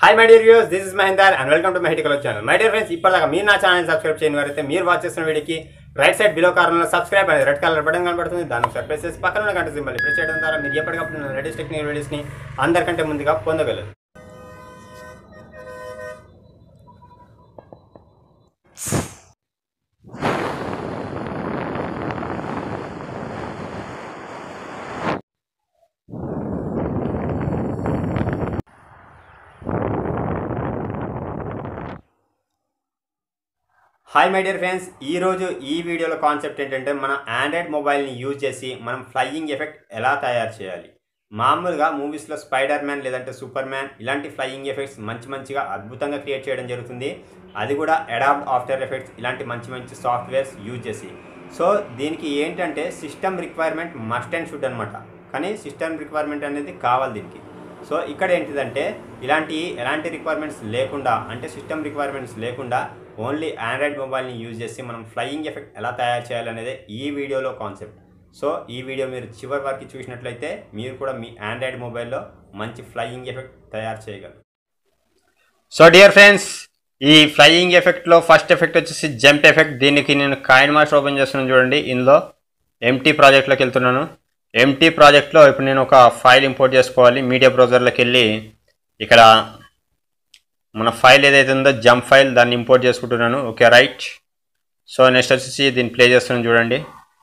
hi my dear views this is Mahender and welcome to my colour channel my dear friends ఇప్పటిదాకా మీరు నా channel subscribe చేయని వారైతే మీరు వాచ్ చేస్తున్న వీడియోకి రైట్ సైడ్ బిలో కార్నర్లో సబ్స్క్రైబ్ అనేది రెడ్ కలర్ బటన్ కనబడుతుంది దాన్ని ఒకసారి ప్రెస్ చేసి పక్కన ఉన్న గంట సింబల్ ప్రెస్ చేయడం ద్వారా మీరు ఎప్పటికప్పుడు లేటెస్ట్ టెక్నికల్ వీడియోస్ని అందరికంటే ముందుగా పొందగలరు హాయ్ మై డియర్ ఫ్రెండ్స్ ఈరోజు ఈ వీడియోలో కాన్సెప్ట్ ఏంటంటే మన ఆండ్రాయిడ్ మొబైల్ని యూజ్ చేసి మనం ఫ్లయింగ్ ఎఫెక్ట్ ఎలా తయారు చేయాలి మామూలుగా మూవీస్లో స్పైడర్ మ్యాన్ లేదంటే సూపర్ మ్యాన్ ఇలాంటి ఫ్లయింగ్ ఎఫెక్ట్స్ మంచి మంచిగా అద్భుతంగా క్రియేట్ చేయడం జరుగుతుంది అది కూడా అడాప్ట్ ఆఫ్టర్ ఎఫెక్ట్స్ ఇలాంటి మంచి మంచి సాఫ్ట్వేర్స్ యూజ్ చేసి సో దీనికి ఏంటంటే system requirement must and should అనమాట కానీ సిస్టమ్ రిక్వైర్మెంట్ అనేది కావాలి దీనికి సో ఇక్కడ ఏంటిదంటే ఇలాంటి ఎలాంటి రిక్వైర్మెంట్స్ లేకుండా అంటే సిస్టమ్ రిక్వైర్మెంట్స్ లేకుండా ఓన్లీ ఆండ్రాయిడ్ మొబైల్ని యూజ్ చేసి మనం ఫ్లయింగ్ ఎఫెక్ట్ ఎలా తయారు చేయాలనేదే ఈ వీడియోలో కాన్సెప్ట్ సో ఈ వీడియో మీరు చివరి వరకు చూసినట్లయితే మీరు కూడా మీ ఆండ్రాయిడ్ మొబైల్లో మంచి ఫ్లయింగ్ ఎఫెక్ట్ తయారు చేయగలరు సో డియర్ ఫ్రెండ్స్ ఈ ఫ్లయింగ్ ఎఫెక్ట్లో ఫస్ట్ ఎఫెక్ట్ వచ్చేసి జంప్ ఎఫెక్ట్ దీనికి నేను కాయిన్ మాస్టర్ ఓపెన్ చేస్తున్నాను చూడండి ఇందులో ఎంటీ ప్రాజెక్ట్లోకి వెళ్తున్నాను ఎంటీ ప్రాజెక్ట్లో ఇప్పుడు నేను ఒక ఫైల్ ఇంపోర్ట్ చేసుకోవాలి మీడియా బ్రౌజర్లోకి వెళ్ళి ఇక్కడ మన ఫైల్ ఏదైతే ఉందో జంప్ ఫైల్ దాన్ని ఇంపోర్ట్ చేసుకుంటున్నాను ఓకే రైట్ సో నెక్స్ట్ వచ్చేసి దీన్ని ప్లే చేస్తున్నాను చూడండి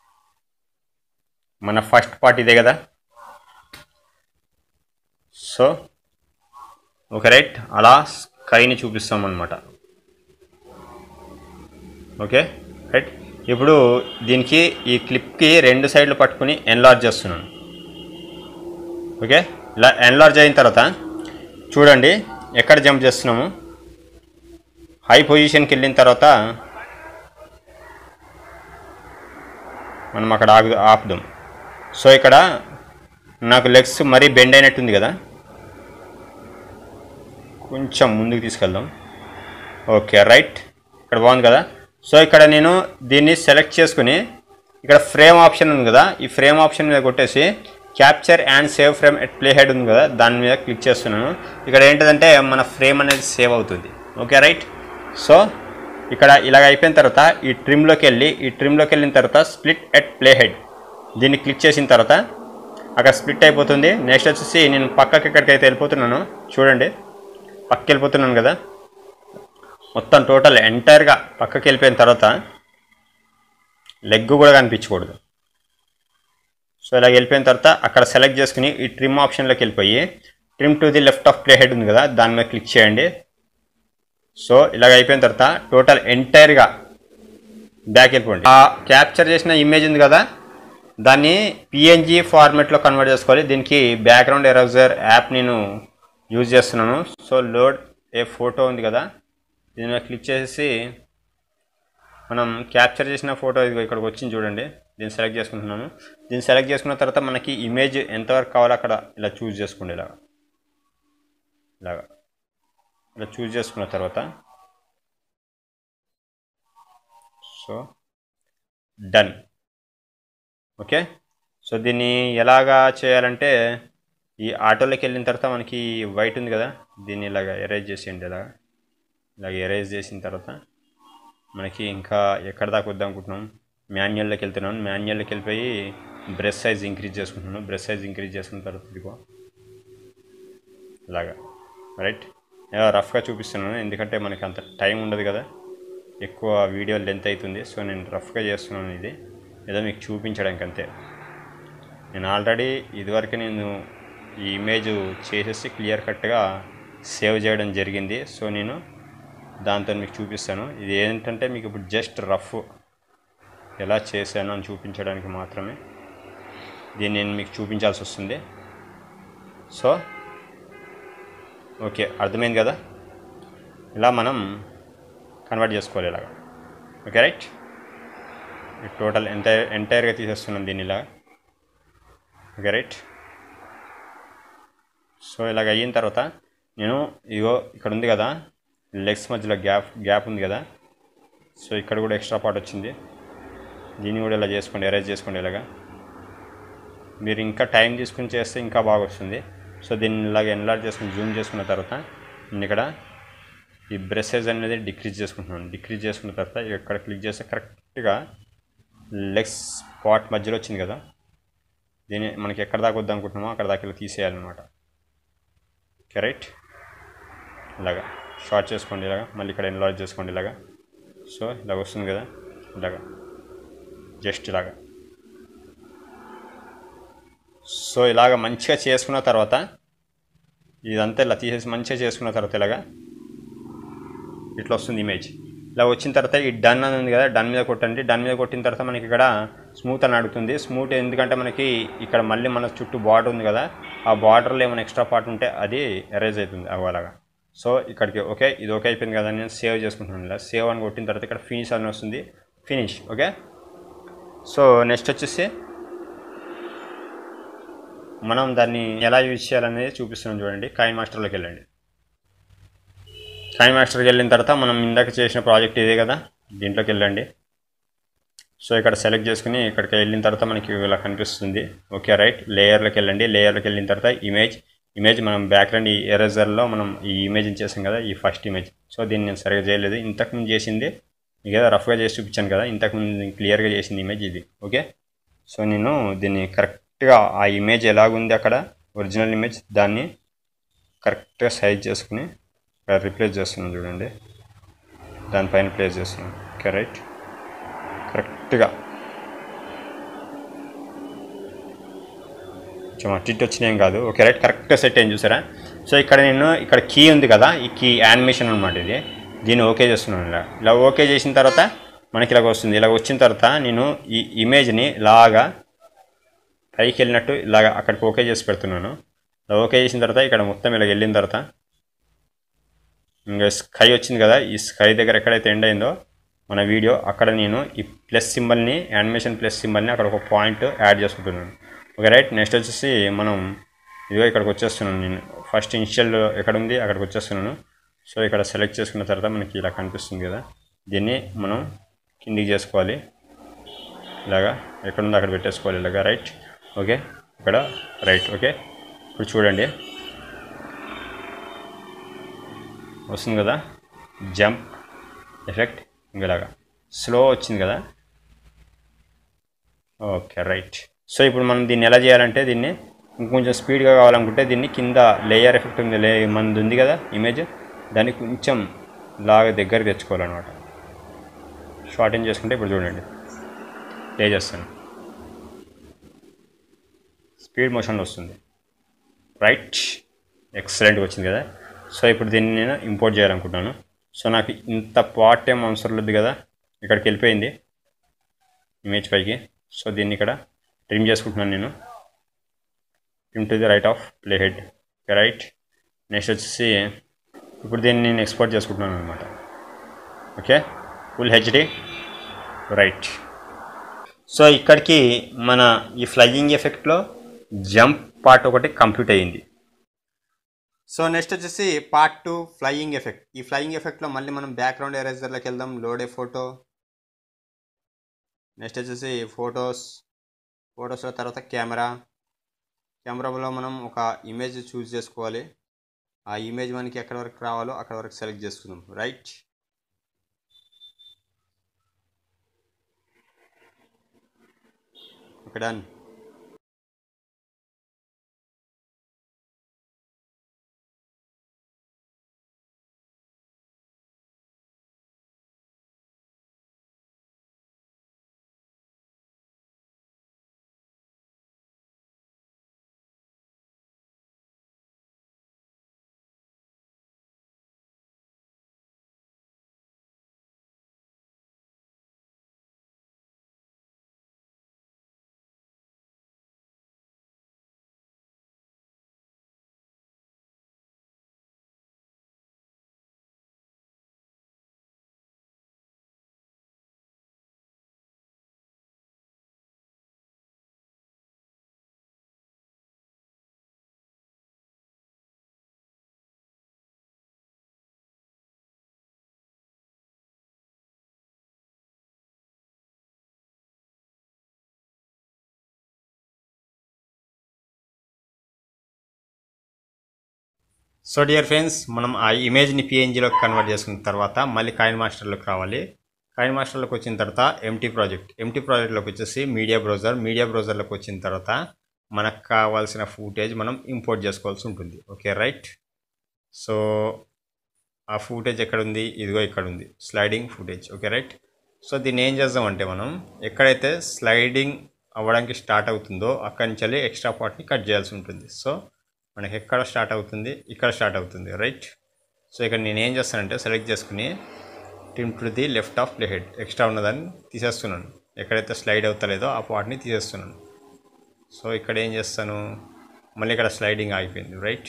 మన ఫస్ట్ పార్ట్ ఇదే కదా సో ఓకే రైట్ అలా స్కైని చూపిస్తాం అనమాట ఓకే రైట్ ఇప్పుడు దీనికి ఈ క్లిప్కి రెండు సైడ్లు పట్టుకుని ఎన్లార్జ్ చేస్తున్నాను ఓకే ఇలా ఎన్లార్జ్ అయిన తర్వాత చూడండి ఎక్కడ జంప్ చేస్తున్నాము హై పొజిషన్కి వెళ్ళిన తర్వాత మనం అక్కడ ఆగు ఆపుదాం సో ఇక్కడ నాకు లెగ్స్ మరీ బెండ్ అయినట్టుంది కదా కొంచెం ముందుకు తీసుకెళ్దాం ఓకే రైట్ ఇక్కడ బాగుంది కదా సో ఇక్కడ నేను దీన్ని సెలెక్ట్ చేసుకుని ఇక్కడ ఫ్రేమ్ ఆప్షన్ ఉంది కదా ఈ ఫ్రేమ్ ఆప్షన్ మీద కొట్టేసి capture and save frame at play head ఉంది కదా దాని మీద క్లిక్ చేస్తున్నాను ఇక్కడ ఏంటిదంటే మన ఫ్రేమ్ అనేది సేవ్ అవుతుంది ఓకే రైట్ సో ఇక్కడ ఇలాగ అయిపోయిన తర్వాత ఈ ట్రిమ్లోకి వెళ్ళి ఈ ట్రిమ్లోకి వెళ్ళిన తర్వాత స్ప్లిట్ ఎట్ ప్లే హెడ్ దీన్ని క్లిక్ చేసిన తర్వాత అక్కడ స్ప్లిట్ అయిపోతుంది నెక్స్ట్ వచ్చేసి నేను పక్కకి ఎక్కడికైతే వెళ్ళిపోతున్నాను చూడండి పక్కకి వెళ్ళిపోతున్నాను కదా మొత్తం టోటల్ ఎంటైర్గా పక్కకి వెళ్ళిపోయిన తర్వాత లెగ్ కూడా కనిపించకూడదు సో ఇలా వెళ్ళిపోయిన తర్వాత అక్కడ సెలెక్ట్ చేసుకుని ఈ ట్రిమ్ ఆప్షన్లోకి వెళ్ళిపోయి trim to the left of play head ఉంది కదా దాని మీద క్లిక్ చేయండి సో ఇలాగ అయిపోయిన తర్వాత టోటల్ ఎంటైర్గా బ్యాక్ వెళ్ళిపోండి ఆ క్యాప్చర్ చేసిన ఇమేజ్ ఉంది కదా దాన్ని పిఎన్జీ ఫార్మేట్లో కన్వర్ట్ చేసుకోవాలి దీనికి బ్యాక్గ్రౌండ్ ఎరేజర్ యాప్ నేను యూజ్ చేస్తున్నాను సో లోడ్ ఏ ఫోటో ఉంది కదా దీని మీద క్లిక్ చేసి మనం క్యాప్చర్ చేసిన ఫోటో ఇది ఇక్కడికి వచ్చింది చూడండి దీన్ని సెలెక్ట్ చేసుకుంటున్నాను దీన్ని సెలెక్ట్ చేసుకున్న తర్వాత మనకి ఇమేజ్ ఎంతవరకు కావాలో అక్కడ ఇలా చూస్ చేసుకోండి ఇలాగా ఇలాగా ఇలా చూస్ చేసుకున్న తర్వాత సో డన్ ఓకే సో దీన్ని ఎలాగా చేయాలంటే ఈ ఆటోలోకి వెళ్ళిన తర్వాత మనకి వైట్ ఉంది కదా దీన్ని ఇలాగ ఎరేజ్ చేసేయండి ఇలాగ ఇలాగ ఎరేజ్ చేసిన తర్వాత మనకి ఇంకా ఎక్కడ దాకా వద్దాం అనుకుంటున్నాం మాన్యువల్లోకి వెళ్తున్నాం మాన్యువల్లోకి వెళ్ళిపోయి బ్రెష్ సైజ్ ఇంక్రీజ్ చేసుకుంటున్నాను బ్రెష్ సైజ్ ఇంక్రీజ్ చేసుకున్న తర్వాత ఇదిగో ఇలాగా రైట్ రఫ్గా చూపిస్తున్నాను ఎందుకంటే మనకి అంత టైం ఉండదు కదా ఎక్కువ వీడియో లెంత్ అవుతుంది సో నేను రఫ్గా చేస్తున్నాను ఇది ఏదో మీకు చూపించడానికి అంతే నేను ఆల్రెడీ ఇదివరకు నేను ఈ ఇమేజ్ చేసేసి క్లియర్ కట్గా సేవ్ చేయడం జరిగింది సో నేను దాంతో మీకు చూపిస్తాను ఇది ఏంటంటే మీకు ఇప్పుడు జస్ట్ రఫ్ ఎలా చేశాను అని చూపించడానికి మాత్రమే దీన్ని నేను మీకు చూపించాల్సి వస్తుంది సో ఓకే అర్థమైంది కదా ఇలా మనం కన్వర్ట్ చేసుకోవాలి ఇలాగా ఓకే రైట్ టోటల్ ఎంటైర్ ఎంటైర్గా తీసేస్తున్నాం దీన్ని ఇలా ఓకే రైట్ సో ఇలాగ అయిన తర్వాత నేను ఇగో ఇక్కడ ఉంది కదా లెగ్స్ మధ్యలో గ్యాప్ గ్యాప్ ఉంది కదా సో ఇక్కడ కూడా ఎక్స్ట్రా పార్ట్ వచ్చింది దీన్ని కూడా ఇలా చేసుకోండి ఎరేజ్ చేసుకోండి ఇలాగా మీరు ఇంకా టైం తీసుకుని చేస్తే ఇంకా బాగా వస్తుంది సో దీన్ని ఇలాగ ఎన్లార్జ్ చేసుకుని జూమ్ చేసుకున్న తర్వాత నేను ఇక్కడ ఈ బ్రెసెస్ అనేది డిక్రీజ్ చేసుకుంటున్నాను డిక్రీజ్ చేసుకున్న తర్వాత ఇక్కడ క్లిక్ చేస్తే కరెక్ట్గా లెగ్స్ స్పాట్ మధ్యలో వచ్చింది కదా దీన్ని మనకి ఎక్కడ దాకా వద్దాం అనుకుంటున్నామో అక్కడ దాకా ఇలా తీసేయాలన్నమాట ఓకే రైట్ ఇలాగా షార్ట్ చేసుకోండి ఇలాగా మళ్ళీ ఇక్కడ ఎన్లార్జ్ చేసుకోండి ఇలాగా సో ఇలాగ వస్తుంది కదా ఇలాగా జస్ట్ ఇలాగా సో ఇలాగ మంచిగా చేసుకున్న తర్వాత ఇదంతా ఇలా తీసేసి మంచిగా చేసుకున్న తర్వాత ఇలాగా ఇట్లా వస్తుంది ఇమేజ్ ఇలా వచ్చిన తర్వాత ఈ డన్ అని ఉంది కదా డన్ మీద కొట్టండి డన్ మీద కొట్టిన తర్వాత మనకి ఇక్కడ స్మూత్ అని అడుగుతుంది స్మూత్ ఎందుకంటే మనకి ఇక్కడ మళ్ళీ మన చుట్టూ బార్డర్ ఉంది కదా ఆ బార్డర్లో ఏమైనా ఎక్స్ట్రా పార్ట్ ఉంటే అది ఎరేజ్ అవుతుంది అలాగా సో ఇక్కడికి ఓకే ఇది ఓకే అయిపోయింది కదా నేను సేవ్ చేసుకుంటున్నాను ఇలా సేవ్ అని కొట్టిన తర్వాత ఇక్కడ ఫినిష్ అని వస్తుంది ఫినిష్ ఓకే సో నెక్స్ట్ వచ్చేసి మనం దాన్ని ఎలా యూజ్ చేయాలనేది చూపిస్తున్నాం చూడండి కాయిన్ మాస్టర్లోకి వెళ్ళండి కాయిన్ మాస్టర్కి వెళ్ళిన తర్వాత మనం ఇందాక చేసిన ప్రాజెక్ట్ ఇదే కదా దీంట్లోకి వెళ్ళండి సో ఇక్కడ సెలెక్ట్ చేసుకుని ఇక్కడికి వెళ్ళిన తర్వాత మనకి ఇలా కనిపిస్తుంది ఓకే రైట్ లేయర్లోకి వెళ్ళండి లేయర్లోకి వెళ్ళిన తర్వాత ఇమేజ్ ఇమేజ్ మనం బ్యాక్గ్రౌండ్ ఈ ఎరేజర్లో మనం ఈ ఇమేజ్ని చేసాం కదా ఈ ఫస్ట్ ఇమేజ్ సో దీన్ని నేను సరిగ్గా చేయలేదు ఇంతకుముందు చేసింది మీకు ఏదో రఫ్గా చేసి చూపించాను కదా ఇంతకుముందు క్లియర్గా చేసింది ఇమేజ్ ఇది ఓకే సో నేను దీన్ని కరెక్ట్గా ఆ ఇమేజ్ ఎలాగుంది అక్కడ ఒరిజినల్ ఇమేజ్ దాన్ని కరెక్ట్గా సైజ్ చేసుకుని ఇక్కడ రిప్లేస్ చేస్తున్నాను చూడండి దానిపైన ప్లేస్ చేస్తున్నాను ఓకే రైట్ కరెక్ట్గా కొంచెం అటు ఇటు వచ్చినాయి ఏం కాదు ఓకే రైట్ కరెక్ట్గా సెట్ అయింది చూసారా సో ఇక్కడ నేను ఇక్కడ కీ ఉంది కదా ఈ కీ యానిమేషన్ అనమాట ఇది దీన్ని ఓకే చేస్తున్నాను ఇలా ఇలా ఓకే చేసిన తర్వాత మనకి ఇలాగ వస్తుంది ఇలాగ వచ్చిన తర్వాత నేను ఈ ఇమేజ్ని ఇలాగా పైకి వెళ్ళినట్టు ఇలాగ అక్కడికి ఓకే చేసి పెడుతున్నాను ఇలా ఓకే చేసిన తర్వాత ఇక్కడ మొత్తం ఇలా వెళ్ళిన తర్వాత ఇంకా స్కై వచ్చింది కదా ఈ స్కై దగ్గర ఎక్కడైతే ఎండ్ అయిందో మన వీడియో అక్కడ నేను ఈ ప్లస్ సింబల్ని యానిమేషన్ ప్లస్ సింబల్ని అక్కడ ఒక పాయింట్ యాడ్ చేసుకుంటున్నాను ఓకే రైట్ నెక్స్ట్ వచ్చేసి మనం ఇదిగో ఇక్కడికి వచ్చేస్తున్నాను నేను ఫస్ట్ ఇనిషియల్ ఎక్కడ ఉంది అక్కడికి వచ్చేస్తున్నాను సో ఇక్కడ సెలెక్ట్ చేసుకున్న తర్వాత మనకి ఇలా కనిపిస్తుంది కదా దీన్ని మనం కిందికి చేసుకోవాలి ఇలాగా ఎక్కడ ఉందో అక్కడ పెట్టేసుకోవాలి ఇలాగా రైట్ ఓకే ఇక్కడ రైట్ ఓకే ఇప్పుడు చూడండి వస్తుంది కదా జంప్ ఎఫెక్ట్ ఇంకలాగా స్లో వచ్చింది కదా ఓకే రైట్ సో ఇప్పుడు మనం దీన్ని ఎలా చేయాలంటే దీన్ని ఇంకొంచెం స్పీడ్గా కావాలనుకుంటే దీన్ని కింద లేయర్ ఎఫెక్ట్ ఉంది లే మనది ఉంది కదా ఇమేజ్ దాన్ని కొంచెం లాగా దగ్గర తెచ్చుకోవాలన్నమాట షార్టింగ్ చేసుకుంటే ఇప్పుడు చూడండి ప్లే చేస్తాను స్పీడ్ మోషన్లో వస్తుంది రైట్ ఎక్సలెంట్గా వచ్చింది కదా సో ఇప్పుడు దీన్ని నేను ఇంపోర్ట్ చేయాలనుకుంటున్నాను సో నాకు ఇంత పార్ట్ ఏం అవసరం లేదు కదా ఇక్కడికి వెళ్ళిపోయింది ఇమేజ్ పైకి సో దీన్ని ఇక్కడ ట్రిమ్ చేసుకుంటున్నాను నేను trim to the right of play head right next వచ్చేసి ఇప్పుడు దీన్ని నేను ఎక్స్పోర్ట్ చేసుకుంటున్నాను అనమాట okay full HD right so ఇక్కడికి మన ఈ ఫ్లయింగ్ ఎఫెక్ట్లో జంప్ పార్ట్ ఒకటి కంప్లీట్ అయ్యింది సో నెక్స్ట్ వచ్చేసి పార్ట్ టూ ఫ్లయింగ్ ఎఫెక్ట్ ఈ ఫ్లయింగ్ ఎఫెక్ట్లో మళ్ళీ మనం బ్యాక్గ్రౌండ్ ఎరేజర్లోకి వెళ్దాం లోడ్ ఏ ఫోటో నెక్స్ట్ వచ్చేసి ఫొటోస్ ఫొటోస్లో తర్వాత కెమెరా కెమెరాలో మనం ఒక ఇమేజ్ చూస్ చేసుకోవాలి ఆ ఇమేజ్ మనకి ఎక్కడ వరకు రావాలో అక్కడ వరకు సెలెక్ట్ చేసుకుందాం right okay done so dear friends మనం ఆ ఇమేజ్ని పిఎన్జీలోకి కన్వర్ట్ చేసుకున్న తర్వాత మళ్ళీ కాయిన్ మాస్టర్లోకి రావాలి కాయిన్ మాస్టర్లోకి వచ్చిన తర్వాత ఎంటీ ప్రాజెక్ట్ ఎంటీ ప్రాజెక్ట్లోకి వచ్చేసి మీడియా బ్రౌజర్ మీడియా బ్రౌజర్లోకి వచ్చిన తర్వాత మనకు కావాల్సిన ఫూటేజ్ మనం ఇంపోర్ట్ చేసుకోవాల్సి ఉంటుంది ఓకే రైట్ సో ఆ ఫూటేజ్ ఎక్కడ ఉంది ఇదిగో ఇక్కడ ఉంది sliding footage okay right so దీన్ని ఏం చేద్దామంటే మనం ఎక్కడైతే స్లైడింగ్ అవ్వడానికి స్టార్ట్ అవుతుందో అక్కడి నుంచి ఎక్స్ట్రా పార్ట్ని కట్ చేయాల్సి ఉంటుంది సో మనకి ఎక్కడ స్టార్ట్ అవుతుంది ఇక్కడ స్టార్ట్ అవుతుంది రైట్ సో ఇక్కడ నేను ఏం చేస్తానంటే సెలెక్ట్ చేసుకుని trim to the left of play head extra ఉన్నదాన్ని తీసేస్తున్నాను ఎక్కడైతే స్లైడ్ అవుతలేదో ఆ పార్ట్ని తీసేస్తున్నాను సో ఇక్కడ ఏం చేస్తాను మళ్ళీ ఇక్కడ స్లైడింగ్ ఆగిపోయింది రైట్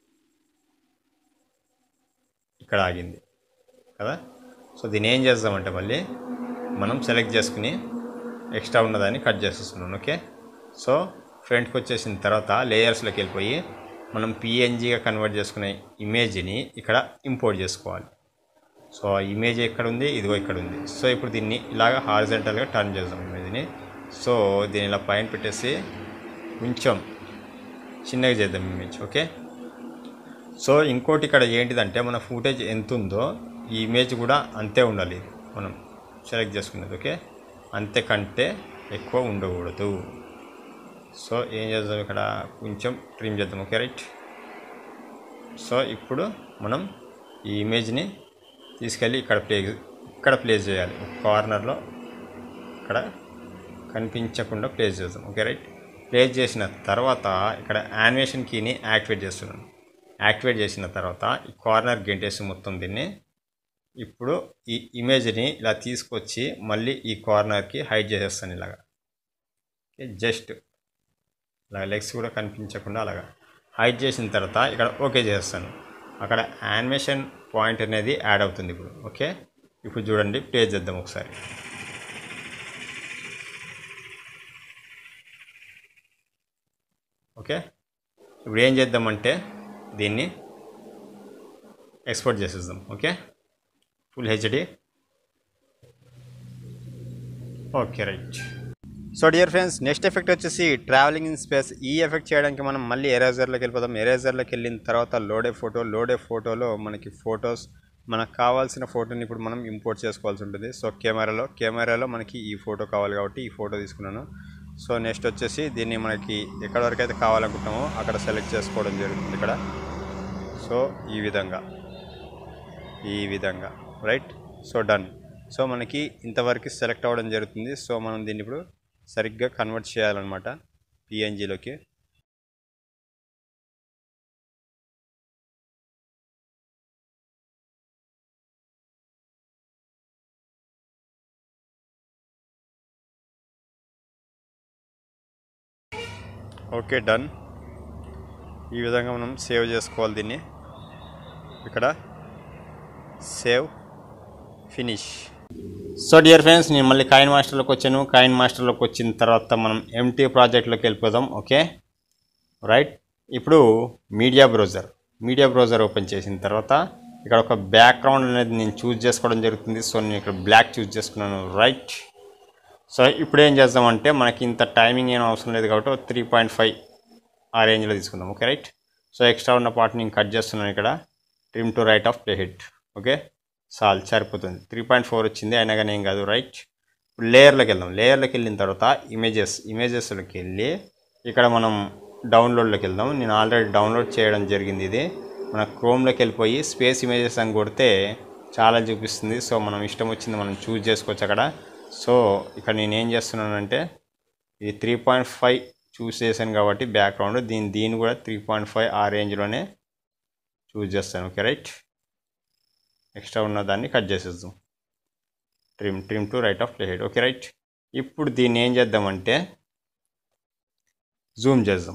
ఇక్కడ ఆగింది కదా సో దీన్ని ఏం చేద్దామంటే మళ్ళీ మనం సెలెక్ట్ చేసుకుని ఎక్స్ట్రా ఉన్నదాన్ని కట్ చేసేస్తున్నాను ఓకే సో ఫ్రంట్కి వచ్చేసిన తర్వాత లేయర్స్లోకి వెళ్ళిపోయి మనం పిఎన్జీగా కన్వర్ట్ చేసుకునే ఇమేజ్ని ఇక్కడ ఇంపోర్ట్ చేసుకోవాలి సో ఆ ఇమేజ్ ఎక్కడ ఉంది ఇదిగో ఇక్కడ ఉంది సో ఇప్పుడు దీన్ని ఇలాగ హారిజెంటల్గా టర్న్ చేద్దాం ఇమేజ్ని సో దీన్ని ఇలా పైన పెట్టేసి కొంచెం చిన్నగా చేద్దాం ఇమేజ్ ఓకే సో ఇంకోటి ఇక్కడ ఏంటిదంటే మన ఫుటేజ్ ఎంత ఉందో ఈ ఇమేజ్ కూడా అంతే ఉండాలి మనం సెలెక్ట్ చేసుకునేది ఓకే అంతేకంటే ఎక్కువ ఉండకూడదు సో ఏం చేద్దాం ఇక్కడ కొంచెం ట్రిమ్ చేద్దాం ఓకే రైట్ సో ఇప్పుడు మనం ఈ ఇమేజ్ని తీసుకెళ్ళి ఇక్కడ ప్లే ఇక్కడ ప్లేస్ చేయాలి కార్నర్లో ఇక్కడ కనిపించకుండా ప్లేస్ చేద్దాం ఓకే రైట్ ప్లేస్ చేసిన తర్వాత ఇక్కడ యానిమేషన్ కీని యాక్టివేట్ చేస్తున్నాను యాక్టివేట్ చేసిన తర్వాత ఈ కార్నర్ గెంటేసి మొత్తం దీన్ని ఇప్పుడు ఈ ఇమేజ్ని ఇలా తీసుకొచ్చి మళ్ళీ ఈ కార్నర్కి హైడ్ చేసేస్తాను ఇలాగా జస్ట్ ఇలా లెగ్స్ కూడా కనిపించకుండా అలాగా హైడ్ చేసిన తర్వాత ఇక్కడ ఓకే చేస్తాను అక్కడ యానిమేషన్ పాయింట్ అనేది యాడ్ అవుతుంది ఇప్పుడు ఓకే ఇప్పుడు చూడండి ప్లే చేద్దాం ఒకసారి ఓకే ఇప్పుడు ఏం చేద్దామంటే దీన్ని ఎక్స్పోర్ట్ చేసేద్దాం okay full HD okay right so dear friends next effect వచ్చేసి ట్రావెలింగ్ ఇన్ స్పేస్ ఈ ఎఫెక్ట్ చేయడానికి మనం మళ్ళీ ఎరేజర్లోకి వెళ్ళిపోతాం ఎరేజర్లోకి వెళ్ళిన తర్వాత లోడే ఫోటో లోడే ఫోటోలో మనకి ఫొటోస్ మనకు కావాల్సిన ఫోటోని ఇప్పుడు మనం ఇంపోర్ట్ చేసుకోవాల్సి ఉంటుంది సో కెమెరాలో కెమెరాలో మనకి ఈ ఫోటో కావాలి కాబట్టి ఈ ఫోటో తీసుకున్నాను సో నెక్స్ట్ వచ్చేసి దీన్ని మనకి ఎక్కడ వరకు అయితే కావాలనుకుంటామో అక్కడ సెలెక్ట్ చేసుకోవడం జరుగుతుంది ఇక్కడ సో ఈ విధంగా ఈ విధంగా రైట్ సో డన్ సో మనకి ఇంతవరకు సెలెక్ట్ అవ్వడం జరుగుతుంది సో మనం దీన్ని ఇప్పుడు సరిగ్గా కన్వర్ట్ చేయాలన్నమాట పిఎన్జిలోకి ఓకే డన్ ఈ విధంగా మనం సేవ్ చేసుకోవాలి దీన్ని ఇక్కడ save finish so dear friends నేను మళ్ళీ కాయిన్ మాస్టర్లోకి వచ్చాను కాయిన్ మాస్టర్లోకి వచ్చిన తర్వాత మనం ఎంటీ ప్రాజెక్ట్లోకి వెళ్ళిపోదాం ఓకే రైట్ ఇప్పుడు media browser media browser open చేసిన తర్వాత ఇక్కడ ఒక బ్యాక్గ్రౌండ్ అనేది నేను చూస్ చేసుకోవడం జరుగుతుంది సో నేను ఇక్కడ బ్లాక్ చూస్ చేసుకున్నాను రైట్ సో ఇప్పుడు ఏం చేద్దామంటే మనకి ఇంత టైమింగ్ ఏం అవసరం లేదు కాబట్టి త్రీ పాయింట్ ఫైవ్ ఆ రేంజ్లో తీసుకుందాం ఓకే రైట్ సో ఎక్స్ట్రా ఉన్న పార్ట్ నేను కట్ చేస్తున్నాను ఇక్కడ trim to right of play head okay సాల్ సరిపోతుంది త్రీ పాయింట్ ఫోర్ వచ్చింది అయినా కానీ ఏం కాదు రైట్ ఇప్పుడు లేయర్లోకి వెళ్దాం లేయర్లోకి వెళ్ళిన తర్వాత ఇమేజెస్ ఇమేజెస్లోకి వెళ్ళి ఇక్కడ మనం డౌన్లోడ్లోకి వెళ్దాం నేను ఆల్రెడీ డౌన్లోడ్ చేయడం జరిగింది ఇది మన క్రోమ్లోకి వెళ్ళిపోయి స్పేస్ ఇమేజెస్ అని కొడితే చాలా చూపిస్తుంది సో మనం ఇష్టం వచ్చింది మనం చూజ్ చేసుకోవచ్చు అక్కడ సో ఇక్కడ నేను ఏం చేస్తున్నానంటే ఇది త్రీ పాయింట్ ఫైవ్ చూస్ చేశాను కాబట్టి బ్యాక్గ్రౌండ్ దీని దీన్ని కూడా త్రీ పాయింట్ ఫైవ్ ఆ రేంజ్లోనే చూస్ చేస్తాను ఓకే రైట్ ఎక్స్ట్రా ఉన్న దాన్ని కట్ చేసేద్దాం trim trim to right of play head okay right ఇప్పుడు దీన్ని ఏం చేద్దామంటే జూమ్ చేద్దాం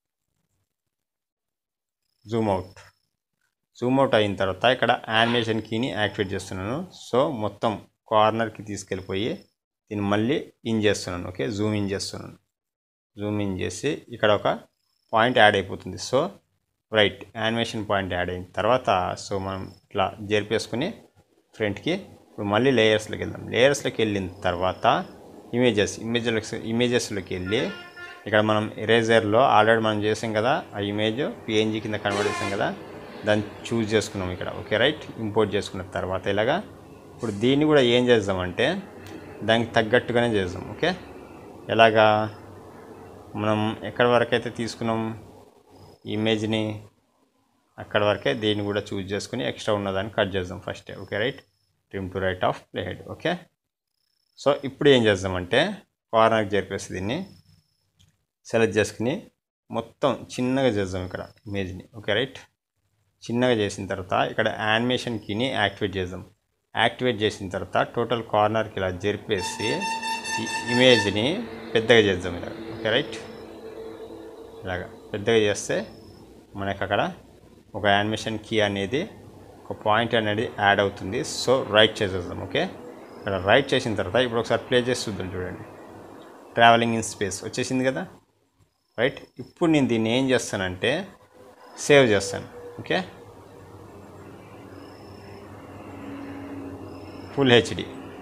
జూమ్ అవుట్ జూమ్ అవుట్ అయిన తర్వాత ఇక్కడ యానిమేషన్ కీని యాక్టివేట్ చేస్తున్నాను సో మొత్తం కార్నర్కి తీసుకెళ్ళిపోయి దీన్ని మళ్ళీ ఇన్ చేస్తున్నాను ఓకే జూమ్ ఇన్ చేస్తున్నాను జూమ్ ఇన్ చేసి ఇక్కడ ఒక పాయింట్ యాడ్ అయిపోతుంది so right animation point add అయిన తర్వాత సో మనం ఇట్లా జరిపేసుకుని ఫ్రంట్కి ఇప్పుడు మళ్ళీ లేయర్స్లోకి వెళ్దాం లేయర్స్లోకి వెళ్ళిన తర్వాత ఇమేజెస్ ఇమేజెస్ ఇమేజెస్లోకి వెళ్ళి ఇక్కడ మనం ఎరేజర్లో ఆల్రెడీ మనం చేసాం కదా ఆ ఇమేజ్ పిఎన్జీ కింద కన్వర్ట్ చేసాం కదా దాన్ని చూస్ చేసుకున్నాం ఇక్కడ ఓకే రైట్ ఇంపోర్ట్ చేసుకున్న తర్వాత ఇలాగా ఇప్పుడు దీన్ని కూడా ఏం చేద్దామంటే దానికి తగ్గట్టుగానే చేద్దాం ఓకే ఎలాగా మనం ఎక్కడి వరకు అయితే తీసుకున్నాం ఇమేజ్ని అక్కడ వరకే దీన్ని కూడా చూస్ చేసుకుని ఎక్స్ట్రా ఉన్నదాన్ని కట్ చేద్దాం first okay right trim to right of play head okay so ఇప్పుడు ఏం చేద్దామంటే కార్నర్కి జరిపేసి దీన్ని సెలెక్ట్ చేసుకుని మొత్తం చిన్నగా చేద్దాం ఇక్కడ ఇమేజ్ని ఓకే రైట్ చిన్నగా చేసిన తర్వాత ఇక్కడ యానిమేషన్ కీని యాక్టివేట్ చేద్దాం యాక్టివేట్ చేసిన తర్వాత టోటల్ కార్నర్కి ఇలా జరిపేసి ఈ ఇమేజ్ని పెద్దగా చేద్దాం ఇలా ఓకే రైట్ ఇలాగా పెద్దగా చేస్తే మనకి అక్కడ ఒక యానిమేషన్ కీ అనేది ఒక పాయింట్ అనేది యాడ్ అవుతుంది సో రైట్ చేసేద్దాం ఓకే ఇక్కడ రైట్ చేసిన తర్వాత ఇప్పుడు ఒకసారి ప్లే చేసి చూద్దాం చూడండి ట్రావెలింగ్ ఇన్ స్పేస్ వచ్చేసింది కదా రైట్ ఇప్పుడు నేను దీన్ని ఏం చేస్తానంటే సేవ్ చేస్తాను okay full HD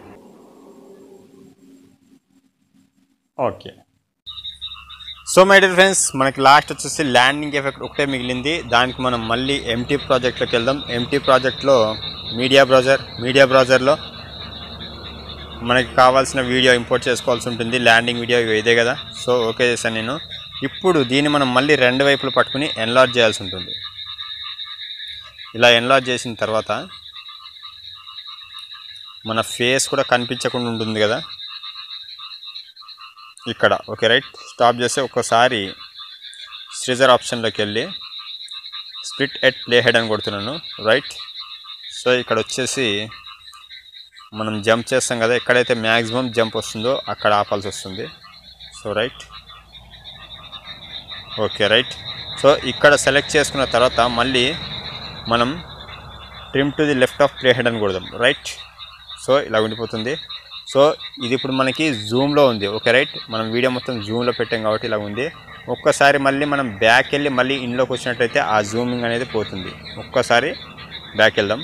okay so my dear friends మనకి లాస్ట్ వచ్చేసి ల్యాండింగ్ ఎఫెక్ట్ ఒకటే మిగిలింది దానికి మనం మళ్ళీ ఎంటీ ప్రాజెక్ట్లోకి వెళ్దాం ఎంటీ ప్రాజెక్ట్లో మీడియా బ్రౌజర్ మీడియా బ్రౌజర్లో మనకి కావాల్సిన వీడియో ఇంపోర్ట్ చేసుకోవాల్సి ఉంటుంది ల్యాండింగ్ వీడియో ఇదే కదా సో ఓకే చేశాను నేను ఇప్పుడు దీన్ని మనం మళ్ళీ రెండు వైపులు పట్టుకుని ఎన్లార్జ్ చేయాల్సి ఉంటుంది ఇలా ఎన్లార్జ్ చేసిన తర్వాత మన ఫేస్ కూడా కనిపించకుండా ఉంటుంది కదా ఇక్కడ ఓకే రైట్ స్టాప్ చేస్తే ఒక్కసారి స్ట్రిజర్ ఆప్షన్లోకి వెళ్ళి స్ప్లిట్ ఎట్ ప్లే హెడ్ అని కొడుతున్నాను రైట్ సో ఇక్కడ వచ్చేసి మనం జంప్ చేస్తాం కదా ఎక్కడైతే మ్యాక్సిమం జంప్ వస్తుందో అక్కడ ఆపాల్సి వస్తుంది so right okay right so ఇక్కడ సెలెక్ట్ చేసుకున్న తర్వాత మళ్ళీ మనం trim to the left of play head అని కొడదాం రైట్ సో ఇలా ఉండిపోతుంది సో ఇది ఇప్పుడు మనకి జూమ్లో ఉంది ఓకే రైట్ మనం వీడియో మొత్తం జూమ్లో పెట్టాం కాబట్టి ఇలా ఉంది ఒక్కసారి మళ్ళీ మనం బ్యాక్ వెళ్ళి మళ్ళీ ఇంట్లోకి వచ్చినట్టయితే ఆ జూమింగ్ అనేది పోతుంది ఒక్కసారి బ్యాక్ వెళ్దాం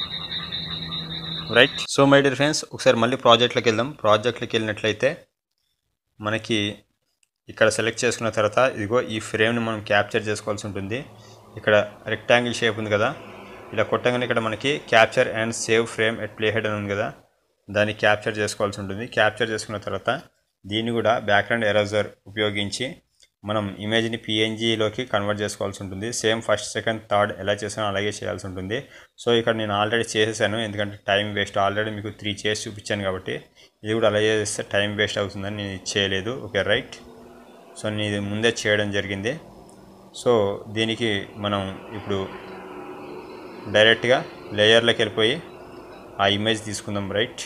right so my dear friends ఒకసారి మళ్ళీ ప్రాజెక్ట్లోకి వెళ్దాం ప్రాజెక్ట్లోకి వెళ్ళినట్లయితే మనకి ఇక్కడ సెలెక్ట్ చేసుకున్న తర్వాత ఇదిగో ఈ ఫ్రేమ్ని మనం క్యాప్చర్ చేసుకోవాల్సి ఉంటుంది ఇక్కడ రెక్టాంగిల్ షేప్ ఉంది కదా ఇలా కొట్టగానే ఇక్కడ మనకి capture and save frame at play head అని ఉంది కదా దాన్ని క్యాప్చర్ చేసుకోవాల్సి ఉంటుంది క్యాప్చర్ చేసుకున్న తర్వాత దీన్ని కూడా బ్యాక్గ్రౌండ్ ఎరేజర్ ఉపయోగించి మనం ఇమేజ్ని పిఎన్జీలోకి కన్వర్ట్ చేసుకోవాల్సి ఉంటుంది సేమ్ ఫస్ట్ సెకండ్ థర్డ్ ఎలా చేసానో అలాగే చేయాల్సి ఉంటుంది సో ఇక్కడ నేను ఆల్రెడీ చేసేసాను ఎందుకంటే టైం వేస్ట్ ఆల్రెడీ మీకు త్రీ చేసి చూపించాను కాబట్టి ఇది కూడా అలా చేస్తే టైం వేస్ట్ అవుతుందని నేను ఇది చేయలేదు ఓకే రైట్ సో నేను ఇది ముందే చేయడం జరిగింది సో దీనికి మనం ఇప్పుడు డైరెక్ట్గా లేయర్లోకి వెళ్ళిపోయి ఆ ఇమేజ్ తీసుకుందాం రైట్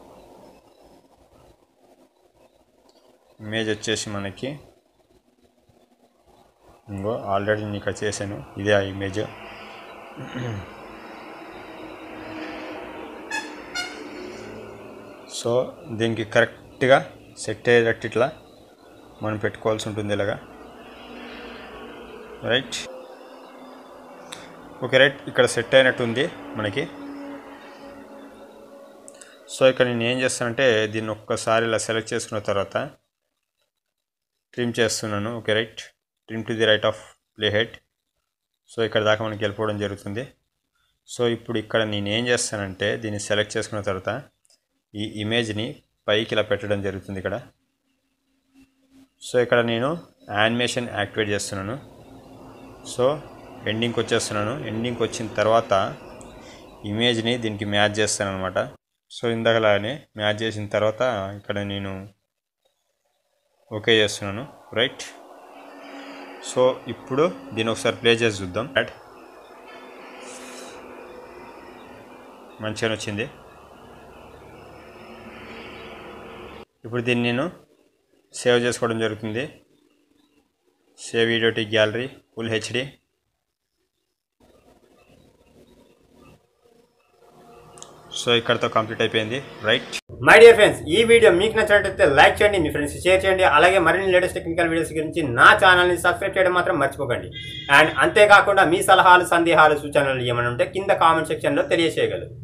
ఇమేజ్ వచ్చేసి మనకి ఇంకో ఆల్రెడీ నేను ఇక్కడ చేశాను ఇదే ఆ ఇమేజ్ సో దీనికి కరెక్ట్గా సెట్ అయ్యేటట్టు ఇట్లా మనం పెట్టుకోవాల్సి ఉంటుంది ఇలాగా రైట్ ఓకే రైట్ ఇక్కడ సెట్ అయినట్టు ఉంది మనకి సో ఇక్కడ నేను ఏం చేస్తానంటే దీన్ని ఒక్కసారి ఇలా సెలెక్ట్ చేసుకున్న తర్వాత ట్రిమ్ చేస్తున్నాను okay right trim to the right of play head so ఇక్కడ దాకా మనకి వెళ్ళిపోవడం జరుగుతుంది సో ఇప్పుడు ఇక్కడ నేను ఏం చేస్తానంటే దీన్ని సెలెక్ట్ చేసుకున్న తర్వాత ఈ ఇమేజ్ని పైకి ఇలా పెట్టడం జరుగుతుంది ఇక్కడ సో ఇక్కడ నేను యానిమేషన్ యాక్టివేట్ చేస్తున్నాను సో ఎండింగ్కి వచ్చేస్తున్నాను ఎండింగ్కి వచ్చిన తర్వాత ఇమేజ్ని దీనికి మ్యాచ్ చేస్తాను అనమాట సో ఇందాకలానే మ్యాచ్ చేసిన తర్వాత ఇక్కడ నేను ఓకే చేస్తున్నాను రైట్ సో ఇప్పుడు దీన్ని ఒకసారి ప్లే చేసి చూద్దాం రైట్ మంచిగా వచ్చింది ఇప్పుడు దీన్ని నేను సేవ్ చేసుకోవడం జరుగుతుంది save video to gallery full HD so ఇక్కడతో కంప్లీట్ అయిపోయింది రైట్ మై డియర్ ఫ్రెండ్స్ ఈ వీడియో మీకు నచ్చినట్లయితే లైక్ చేయండి మీ ఫ్రెండ్స్ షేర్ చేయండి అలాగే మరిన్ని లేటెస్ట్ టెక్నికల్ వీడియోస్ గురించి నా ఛానల్ని సబ్స్క్రైబ్ చేయడం మాత్రం మర్చిపోకండి అండ్ అంతేకాకుండా మీ సలహాలు సందేహాలు సూచనలు ఏమైనా ఉంటే కింద కామెంట్ సెక్షన్లో తెలియజేయగలరు